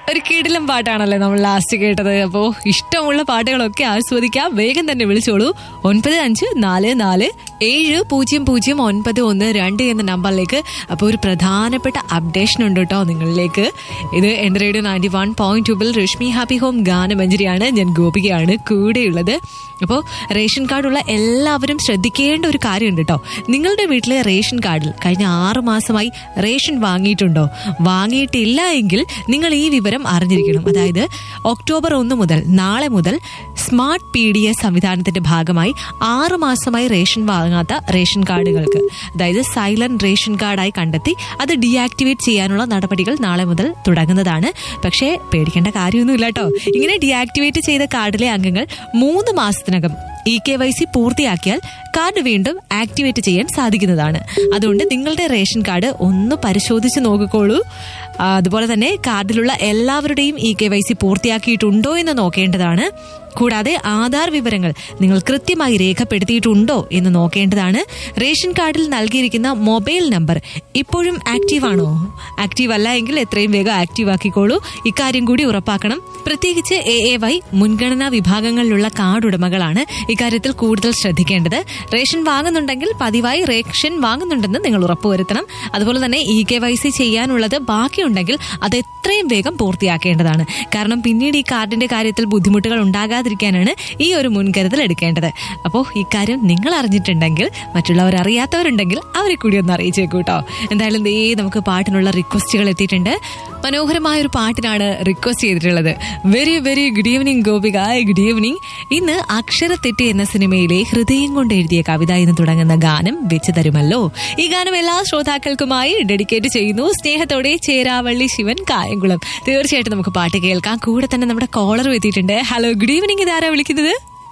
ഒരു കിടിലം പാട്ടാണല്ലേ നമ്മൾ ലാസ്റ്റ് കേട്ടത് അപ്പോ ഇഷ്ടമുള്ള പാട്ടുകളൊക്കെ ആസ്വദിക്കാം വേഗം തന്നെ വിളിച്ചോളൂ ഒൻപത് അഞ്ച് നാല് നാല് ഏഴ് പൂജ്യം പൂജ്യം ഒൻപത് ഒന്ന് രണ്ട് എന്ന നമ്പറിലേക്ക് അപ്പോൾ ഒരു പ്രധാനപ്പെട്ട അപ്ഡേഷൻ ഉണ്ട് കേട്ടോ നിങ്ങളിലേക്ക് ഇത് എന്റെ റേഡിയോ നയൻറ്റി വൺ പോയിന്റ് ടൂബിൽ രശ്മി ഹാപ്പി ഹോം ഗാനമഞ്ജരിയാണ് ഞാൻ ഗോപികയാണ് കൂടെയുള്ളത് അപ്പോൾ റേഷൻ കാർഡുള്ള എല്ലാവരും ശ്രദ്ധിക്കേണ്ട ഒരു കാര്യമുണ്ട് കേട്ടോ നിങ്ങളുടെ വീട്ടിലെ റേഷൻ കാർഡിൽ കഴിഞ്ഞ ആറ് മാസമായി റേഷൻ വാങ്ങിയിട്ടുണ്ടോ വാങ്ങിയിട്ടില്ല എങ്കിൽ നിങ്ങൾ ഈ വിവരം അറിഞ്ഞിരിക്കണം അതായത് ഒക്ടോബർ ഒന്ന് മുതൽ നാളെ മുതൽ സ്മാർട്ട് പി ഡി എസ് സംവിധാനത്തിന്റെ ഭാഗമായി ആറ് മാസമായി റേഷൻ വാങ്ങാത്ത റേഷൻ കാർഡുകൾക്ക് അതായത് സൈലന്റ് റേഷൻ കാർഡായി കണ്ടെത്തി അത് ഡീആക്ടിവേറ്റ് ചെയ്യാനുള്ള നടപടികൾ നാളെ മുതൽ തുടങ്ങുന്നതാണ് പക്ഷേ പേടിക്കേണ്ട കാര്യമൊന്നുമില്ല കേട്ടോ ഇങ്ങനെ ഡീആക്ടിവേറ്റ് ചെയ്ത കാർഡിലെ അംഗങ്ങൾ മൂന്ന് മാസത്തിനകം ഇ കെ വൈ സി പൂർത്തിയാക്കിയാൽ കാർഡ് വീണ്ടും ആക്ടിവേറ്റ് ചെയ്യാൻ സാധിക്കുന്നതാണ് അതുകൊണ്ട് നിങ്ങളുടെ റേഷൻ കാർഡ് ഒന്ന് പരിശോധിച്ച് നോക്കിക്കോളൂ ആ, അതുപോലെ തന്നെ കാർഡിലുള്ള എല്ലാവരുടെയും ഇ കെ വൈ സി പൂർത്തിയാക്കിയിട്ടുണ്ടോ എന്ന് നോക്കേണ്ടതാണ് കൂടാതെ ആധാർ വിവരങ്ങൾ നിങ്ങൾ കൃത്യമായി രേഖപ്പെടുത്തിയിട്ടുണ്ടോ എന്ന് നോക്കേണ്ടതാണ് റേഷൻ കാർഡിൽ നൽകിയിരിക്കുന്ന മൊബൈൽ നമ്പർ ഇപ്പോഴും ആക്റ്റീവ് ആണോ ആക്റ്റീവ് അല്ല എങ്കിൽ എത്രയും വേഗം ആക്റ്റീവ് ആക്കിക്കോളൂ ഇക്കാര്യം കൂടി ഉറപ്പാക്കണം പ്രത്യേകിച്ച് എ എ വൈ മുൻഗണനാ വിഭാഗങ്ങളിലുള്ള കാർഡ് ഉടമകളാണ് ഇക്കാര്യത്തിൽ കൂടുതൽ ശ്രദ്ധിക്കേണ്ടത് റേഷൻ വാങ്ങുന്നുണ്ടെങ്കിൽ പതിവായി റേഷൻ വാങ്ങുന്നുണ്ടെന്ന് നിങ്ങൾ ഉറപ്പുവരുത്തണം അതുപോലെ തന്നെ ഇ കെ വൈ സി ചെയ്യാനുള്ളത് ബാക്കിയുണ്ടെങ്കിൽ അത് എത്രയും വേഗം പൂർത്തിയാക്കേണ്ടതാണ് കാരണം പിന്നീട് ഈ കാർഡിന്റെ കാര്യത്തിൽ ബുദ്ധിമുട്ടുകൾ ഉണ്ടാകാതിരിക്കാനാണ് ഈ ഒരു മുൻകരുതൽ എടുക്കേണ്ടത് അപ്പോൾ ഇക്കാര്യം നിങ്ങൾ അറിഞ്ഞിട്ടുണ്ടെങ്കിൽ മറ്റുള്ളവർ അറിയാത്തവരുണ്ടെങ്കിൽ അവരെ കൂടി ഒന്ന് അറിയിച്ചേക്കൂ കേട്ടോ എന്തായാലും ദേ നമുക്ക് പാട്ടിനുള്ള റിക്വസ്റ്റുകൾ എത്തിയിട്ടുണ്ട് മനോഹരമായ ഒരു പാട്ടിനാണ് റിക്വസ്റ്റ് ചെയ്തിട്ടുള്ളത് very very good evening Gopika good evening ഇന്ന് അക്ഷരത്തെറ്റ് എന്ന സിനിമയിലെ ഹൃദയം കൊണ്ട് എഴുതിയ കവിത എന്ന് തുടങ്ങുന്ന ഗാനം വെച്ച് തരുമല്ലോ ഈ ഗാനം എല്ലാ ശ്രോതാക്കൾക്കുമായി ഡെഡിക്കേറ്റ് ചെയ്യുന്നു സ്നേഹത്തോടെ ചേരാവള്ളി ശിവൻ കായംകുളം തീർച്ചയായിട്ടും നമുക്ക് പാട്ട് കേൾക്കാം കൂടെ തന്നെ നമ്മുടെ കോളറും എത്തിയിട്ടുണ്ട് ഹലോ ഗുഡ് ഈവനിങ് ഇതാരാ വിളിക്കുന്നത്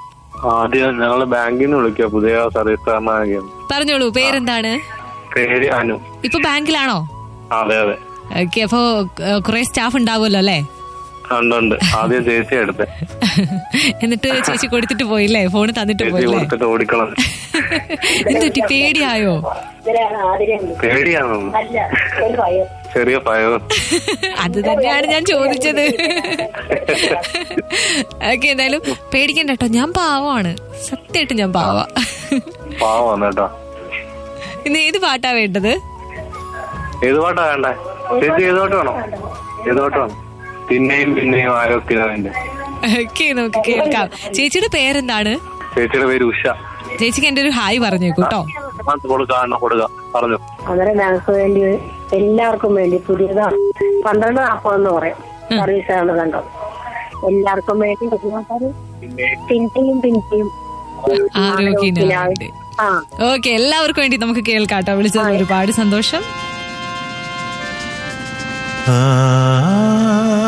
ആദ്യം ഞങ്ങള് ബാങ്കിൽ നിന്ന് വിളിക്കുക പുതിയ സർവീസ് കാരനാകിയാണ് പറഞ്ഞോളൂ പേരെന്താണ് പേര് അനു ഇപ്പൊ ബാങ്കിലാണോ അതെ അതെ ഓക്കെ അപ്പോ ഏഹ്, കുറെ സ്റ്റാഫ് ഉണ്ടാവുമല്ലോ അല്ലേ ഉണ്ട് ഉണ്ട് ആദ്യം ചേച്ചി എടുത്ത് എന്നിട്ട് ചേച്ചി കൊടുത്തിട്ട് പോയില്ലേ ഫോൺ തന്നിട്ട് ചേച്ചി പോയില്ലേ കൊടുത്തിട്ട് ഓടിക്കണം എന്തുറ്റി പേടിയായോ പേടിയാണോ അല്ല ഒരു ഭയം ചെറിയ ഭയം അത് തന്നെയാണ് ഞാൻ ചോദിച്ചത് ഓക്കെ എന്തായാലും പേടിക്കണ്ട കേട്ടോ ഞാൻ പാവമാണ് സത്യമായിട്ട് ഞാൻ പാവ പാവമാണ് കേട്ടോ ഇന്ന് ഏത് പാട്ടാ വേണ്ടത് ഏത് പാട്ടാ വേണ്ടേ ചേച്ചി ഏത് പാട്ട് വേണം ഏത് പാട്ട് വേണം പിന്നെയും പിന്നെയും ആരോഗ്യത്തിന്റെ ഓക്കെ നമുക്ക് കേൾക്കാം ചേച്ചിയുടെ പേരെന്താണ് ചേച്ചിയുടെ പേര് ഉഷ ചേച്ചിക്ക് എന്റെ ഒരു ഹായ് പറഞ്ഞേക്കൂ കേട്ടോ ആ, കൊടുക്ക അണ്ണ കൊടുക്ക പറഞ്ഞു അന്നേരം ഞങ്ങൾക്ക് വേണ്ടി എല്ലാവർക്കും വേണ്ടി പുതിയതാണ് പന്ത്രണ്ട് നാൽപ്പതെന്ന് പറയും സർവീസ് ആണ് കണ്ടോ എല്ലാവർക്കും വേണ്ടി ഒരുപാട് പിന്നെയും പിന്നെയും ആരോഗ്യനായിട്ട് ആ ഓക്കെ എല്ലാവർക്കും വേണ്ടി നമുക്ക് കേൾക്കാം കേട്ടോ വിളിച്ചത് ഒരുപാട് സന്തോഷം ആ